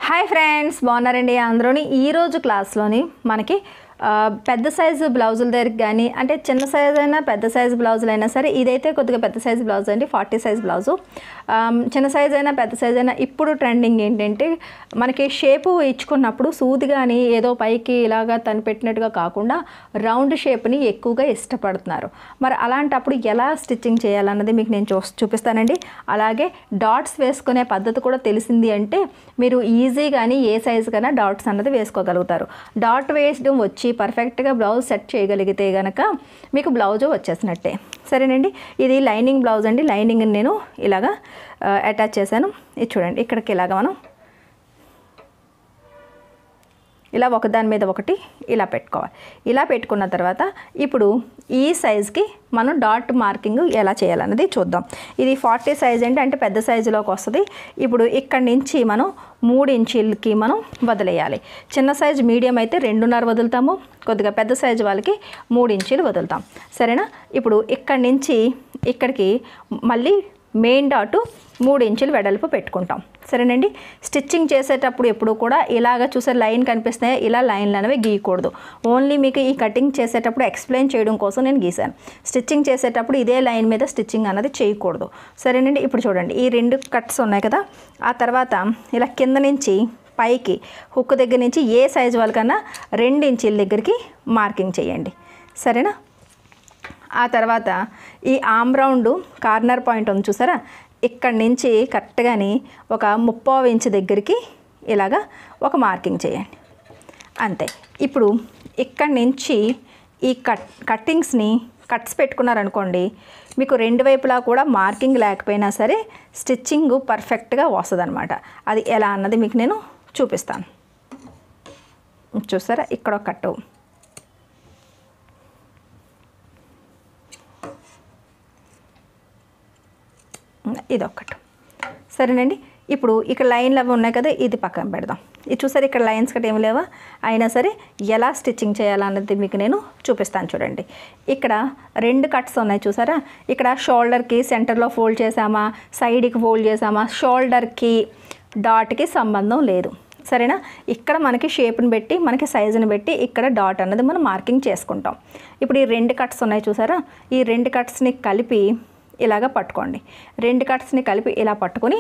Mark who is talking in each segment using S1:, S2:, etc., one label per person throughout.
S1: hi friends బాగున్నారండి అందరూని ఈరోజు క్లాస్లోని మనకి ఆ, పెద్ద సైజు బ్లౌజుల దగ్గరికి కానీ అంటే చిన్న సైజ్ అయినా పెద్ద సైజు బ్లౌజులు అయినా సరే ఇదైతే కొద్దిగా పెద్ద సైజు బ్లౌజ్ అండి ఫార్టీ సైజ్ బ్లౌజు ఆమ్, చిన్న సైజ్ అయినా పెద్ద సైజ్ అయినా ఇప్పుడు ట్రెండింగ్ ఏంటంటే మనకి షేపు ఇచ్చుకున్నప్పుడు సూది కానీ ఏదో పైకి ఇలాగా తను పెట్టినట్టుగా కాకుండా రౌండ్ షేప్ని ఎక్కువగా ఇష్టపడుతున్నారు మరి అలాంటప్పుడు ఎలా స్టిచ్చింగ్ చేయాలన్నది మీకు నేను చూ చూపిస్తానండి అలాగే డాట్స్ వేసుకునే పద్ధతి కూడా తెలిసింది అంటే మీరు ఈజీగాని ఏ సైజు కన్నా డాట్స్ అన్నది వేసుకోగలుగుతారు డాట్ వేయడం వచ్చి పర్ఫెక్ట్గా బ్లౌజ్ సెట్ చేయగలిగితే గనక మీకు బ్లౌజ్ వచ్చేసినట్టే సరేనండి ఇది లైనింగ్ బ్లౌజ్ అండి లైనింగ్ నేను ఇలాగా అటాచ్ చేశాను ఇది చూడండి ఇక్కడికి ఇలాగ మనం ఇలా ఒకదాని మీద ఒకటి ఇలా పెట్టుకోవాలి ఇలా పెట్టుకున్న తర్వాత ఇప్పుడు ఈ సైజ్కి మనం డాట్ మార్కింగ్ ఎలా చేయాలన్నది చూద్దాం ఇది ఫార్టీ సైజ్ అంటే అంటే పెద్ద సైజులోకి వస్తుంది ఇప్పుడు ఇక్కడి నుంచి మనం మూడు ఇంచీలకి మనం వదిలేయాలి చిన్న సైజు మీడియం అయితే రెండున్నర వదులుతాము కొద్దిగా పెద్ద సైజు వాళ్ళకి మూడు ఇంచీలు వదులుతాం సరేనా ఇప్పుడు ఇక్కడి నుంచి ఇక్కడికి మళ్ళీ మెయిన్ డాటు మూడు ఇంచులు వెడల్పు పెట్టుకుంటాం సరేనండి స్టిచ్చింగ్ చేసేటప్పుడు ఎప్పుడు కూడా ఇలాగ చూసే లైన్ కనిపిస్తున్నాయి ఇలా లైన్లు అనేవి గీయకూడదు ఓన్లీ మీకు ఈ కటింగ్ చేసేటప్పుడు ఎక్స్ప్లెయిన్ చేయడం కోసం నేను గీసాను స్టిచ్చింగ్ చేసేటప్పుడు ఇదే లైన్ మీద స్టిచ్చింగ్ అనేది చేయకూడదు సరేనండి ఇప్పుడు చూడండి ఈ రెండు కట్స్ ఉన్నాయి కదా ఆ తర్వాత ఇలా కింద నుంచి పైకి హుక్ దగ్గర నుంచి ఏ సైజు వాళ్ళకన్నా రెండు ఇంచుల దగ్గరికి మార్కింగ్ చేయండి సరేనా ఆ తర్వాత ఈ ఆమ్ రౌండ్ కార్నర్ పాయింట్ ఉంది చూసారా ఇక్కడి నుంచి కరెక్ట్గాని ఒక ముప్పావు ఇంచ్ దగ్గరికి ఇలాగా ఒక మార్కింగ్ చేయండి అంతే ఇప్పుడు ఇక్కడి నుంచి ఈ కట్ కట్టింగ్స్ని కట్స్ పెట్టుకున్నారనుకోండి మీకు రెండు వైపులా కూడా మార్కింగ్ లేకపోయినా సరే స్టిచ్చింగ్ పర్ఫెక్ట్గా వస్తుంది అది ఎలా అన్నది మీకు నేను చూపిస్తాను చూసారా ఇక్కడ ఒక కట్టు ఇదొక్కటి సరేనండి ఇప్పుడు ఇక్కడ లైన్లు అవి ఉన్నాయి కదా ఇది పక్కన పెడదాం ఇది చూసారు ఇక్కడ లైన్స్ కట్ ఏమి లేవా అయినా సరే ఎలా స్టిచ్చింగ్ చేయాలన్నది మీకు నేను చూపిస్తాను చూడండి ఇక్కడ రెండు కట్స్ ఉన్నాయి చూసారా ఇక్కడ షోల్డర్కి సెంటర్లో ఫోల్డ్ చేసామా సైడ్కి ఫోల్డ్ చేసామా షోల్డర్కి డాట్కి సంబంధం లేదు సరేనా ఇక్కడ మనకి షేప్ని పెట్టి మనకి సైజుని పెట్టి ఇక్కడ డాట్ అన్నది మనం మార్కింగ్ చేసుకుంటాం ఇప్పుడు ఈ రెండు కట్స్ ఉన్నాయి చూసారా ఈ రెండు కట్స్ని కలిపి ఇలాగ పట్టుకోండి రెండు కట్స్ని కలిపి ఇలా పట్టుకొని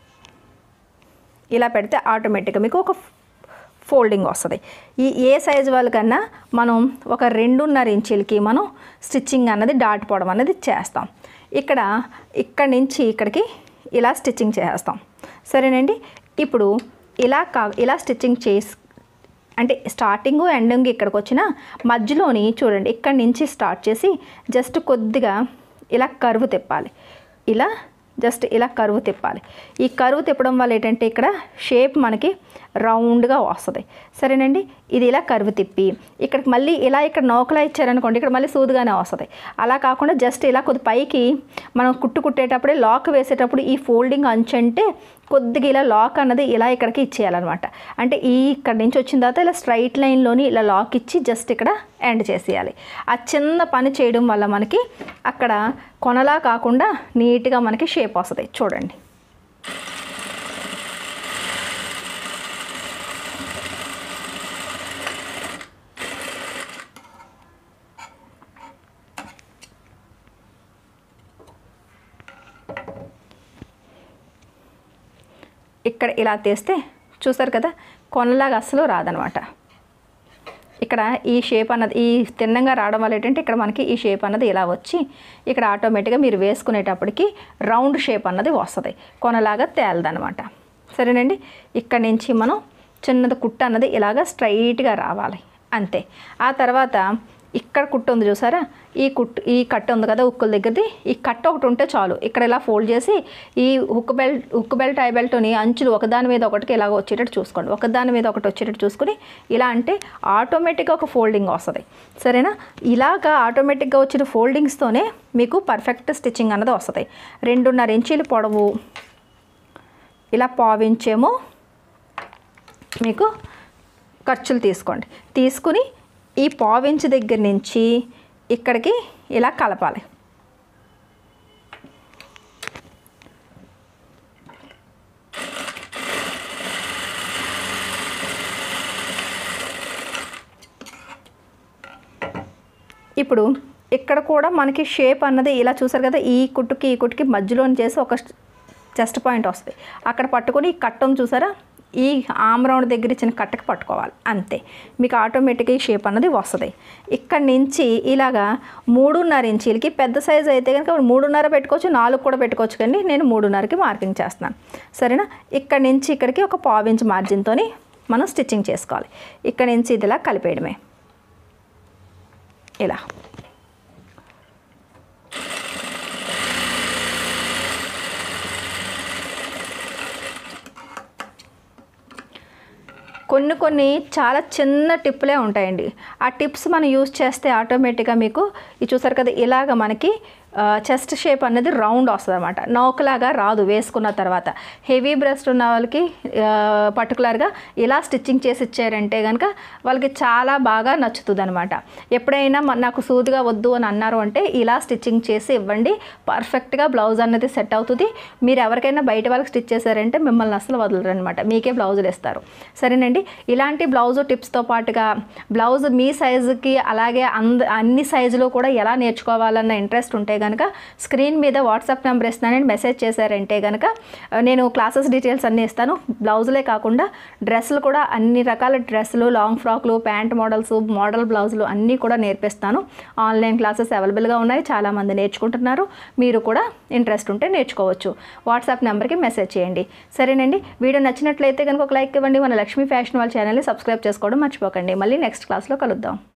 S1: ఇలా పెడితే ఆటోమేటిక్గా మీకు ఒక ఫోల్డింగ్ వస్తుంది ఈ ఏ సైజు వాళ్ళకన్నా మనం ఒక రెండున్నర ఇంచులకి మనం స్టిచ్చింగ్ అన్నది డాట్ పోవడం అనేది చేస్తాం ఇక్కడ ఇక్కడి నుంచి ఇక్కడికి ఇలా స్టిచ్చింగ్ చేసేస్తాం సరేనండి ఇప్పుడు ఇలా కా ఇలా స్టిచ్చింగ్ చేసి అంటే స్టార్టింగ్ ఎండింగ్ ఇక్కడికి వచ్చిన మధ్యలోని చూడండి ఇక్కడి నుంచి స్టార్ట్ చేసి జస్ట్ కొద్దిగా ఇలా కరువు తిప్పాలి ఇలా జస్ట్ ఇలా కరువు తిప్పాలి ఈ కరువు తిప్పడం వల్ల ఏంటంటే ఇక్కడ షేప్ మనకి రౌండ్గా వస్తుంది సరేనండి ఇది ఇలా కరువు తిప్పి ఇక్కడికి మళ్ళీ ఇలా ఇక్కడ నోకలా ఇచ్చారనుకోండి ఇక్కడ మళ్ళీ సూదుగానే వస్తుంది అలా కాకుండా జస్ట్ ఇలా కొద్ది పైకి మనం కుట్టు కుట్టేటప్పుడే లాక్ వేసేటప్పుడు ఈ ఫోల్డింగ్ అంచు అంటే కొద్దిగా ఇలా లాక్ అన్నది ఇలా ఇక్కడికి ఇచ్చేయాలన్నమాట అంటే ఈ ఇక్కడ నుంచి వచ్చిన తర్వాత ఇలా స్ట్రైట్ లైన్లోని ఇలా లాక్ ఇచ్చి జస్ట్ ఇక్కడ ఎండ్ చేసేయాలి ఆ చిన్న పని చేయడం వల్ల మనకి అక్కడ కొనలా కాకుండా నీట్గా మనకి షేప్ వస్తుంది చూడండి ఇక్కడ ఇలా తీస్తే చూసారు కదా కొనలాగా అస్సలు రాదనమాట ఇక్కడ ఈ షేప్ అన్నది ఈ తిన్నంగా రావడం వల్ల ఏంటంటే ఇక్కడ మనకి ఈ షేప్ అన్నది ఇలా వచ్చి ఇక్కడ ఆటోమేటిక్గా మీరు వేసుకునేటప్పటికి రౌండ్ షేప్ అన్నది వస్తుంది కొనలాగా తేలదనమాట సరేనండి ఇక్కడ నుంచి మనం చిన్నది కుట్ట అన్నది ఇలాగ స్ట్రైట్గా రావాలి అంతే ఆ తర్వాత ఇక్కడ కుట్టు ఉంది చూసారా ఈ కుట్టు ఈ కట్ట ఉంది కదా ఉక్కుల దగ్గరది ఈ కట్ట ఒకటి ఉంటే చాలు ఇక్కడ ఇలా ఫోల్డ్ చేసి ఈ hook belt hook belt eye బెల్ట్ని అంచులు ఒకదాని మీద ఒకటికి ఇలాగ వచ్చేటట్టు చూసుకోండి ఒకదాని మీద ఒకటి వచ్చేటట్టు చూసుకుని ఇలా అంటే ఆటోమేటిక్గా ఒక ఫోల్డింగ్ వస్తుంది సరేనా ఇలాగా ఆటోమేటిక్గా వచ్చిన ఫోల్డింగ్స్తోనే మీకు పర్ఫెక్ట్ స్టిచ్చింగ్ అన్నది వస్తుంది రెండున్నర ఇంచీలు పొడవు ఇలా పావించేమో మీకు ఖర్చులు తీసుకోండి తీసుకుని ఈ పావించి దగ్గర నుంచి ఇక్కడికి ఇలా కలపాలి ఇప్పుడు ఇక్కడ కూడా మనకి షేప్ అన్నది ఇలా చూసారు కదా ఈ కుట్టుకి ఈ కుట్టుకి మధ్యలో చేసి ఒక చెస్ట్ పాయింట్ వస్తుంది అక్కడ పట్టుకొని ఈ కట్టం చూసారా ఈ ఆమ్ రౌండ్ దగ్గర ఇచ్చిన కట్టకి పట్టుకోవాలి అంతే మీకు ఆటోమేటిక్గా ఈ షేప్ అన్నది వస్తుంది ఇక్కడ నుంచి ఇలాగా మూడున్నర ఇంచీలకి పెద్ద సైజు అయితే కనుక మూడున్నర పెట్టుకోవచ్చు నాలుగు కూడా పెట్టుకోవచ్చు కానీ నేను మూడున్నరకి మార్కింగ్ చేస్తున్నాను సరేనా ఇక్కడ నుంచి ఇక్కడికి ఒక పావు ఇంచ్ మార్జిన్తో మనం స్టిచ్చింగ్ చేసుకోవాలి ఇక్కడ నుంచి ఇది ఇలా కలిపేయడమే ఇలా కొన్ని కొన్ని చాలా చిన్న టిప్పులే ఉంటాయండి ఆ టిప్స్ మనం యూజ్ చేస్తే ఆటోమేటిక్గా మీకు ఇది చూసారు కదా ఇలాగ మనకి చెస్ట్ షేప్ అనేది రౌండ్ వస్తుంది అనమాట నౌకలాగా రాదు వేసుకున్న తర్వాత హెవీ బ్రెస్ట్ ఉన్న వాళ్ళకి పర్టికులర్గా ఇలా స్టిచ్చింగ్ చేసి ఇచ్చారంటే కనుక వాళ్ళకి చాలా బాగా నచ్చుతుంది అనమాట ఎప్పుడైనా మ- నాకు సూదిగా వద్దు అని అన్నారు అంటే ఇలా స్టిచ్చింగ్ చేసి ఇవ్వండి పర్ఫెక్ట్గా బ్లౌజ్ అన్నది సెట్ అవుతుంది మీరు ఎవరికైనా బయట వాళ్ళకి స్టిచ్ చేశారంటే మిమ్మల్ని అసలు వదలరు అనమాట మీకే బ్లౌజులు ఇస్తారు సరేనండి ఇలాంటి బ్లౌజ్ టిప్స్తో పాటుగా బ్లౌజ్ మీ సైజుకి అలాగే అంద అన్ని సైజులో కూడా ఎలా నేర్చుకోవాలన్న ఇంట్రెస్ట్ ఉంటే కనుక స్క్రీన్ మీద వాట్సాప్ నెంబర్ ఇస్తున్నానని మెసేజ్ చేశారంటే కనుక ఆ, నేను క్లాసెస్ డీటెయిల్స్ అన్నీ ఇస్తాను బ్లౌజులే కాకుండా డ్రెస్సులు కూడా అన్ని రకాల డ్రెస్సులు లాంగ్ ఫ్రాక్లు ప్యాంట్ మోడల్స్ మోడల్ బ్లౌజులు అన్నీ కూడా నేర్పిస్తాను ఆన్లైన్ క్లాసెస్ అవైలబుల్గా ఉన్నాయి చాలామంది నేర్చుకుంటున్నారు మీరు కూడా ఇంట్రెస్ట్ ఉంటే నేర్చుకోవచ్చు వాట్సాప్ నెంబర్కి మెసేజ్ చేయండి సరేనండి వీడియో నచ్చినట్లయితే కనుక ఒక లైక్ ఇవ్వండి మన లక్ష్మీ ఫ్యాషన్ వాళ్ళ ఛానల్ని సబ్స్క్రైబ్ చేసుకోవడం మర్చిపోకండి మళ్ళీ నెక్స్ట్ క్లాస్లో కలుద్దాం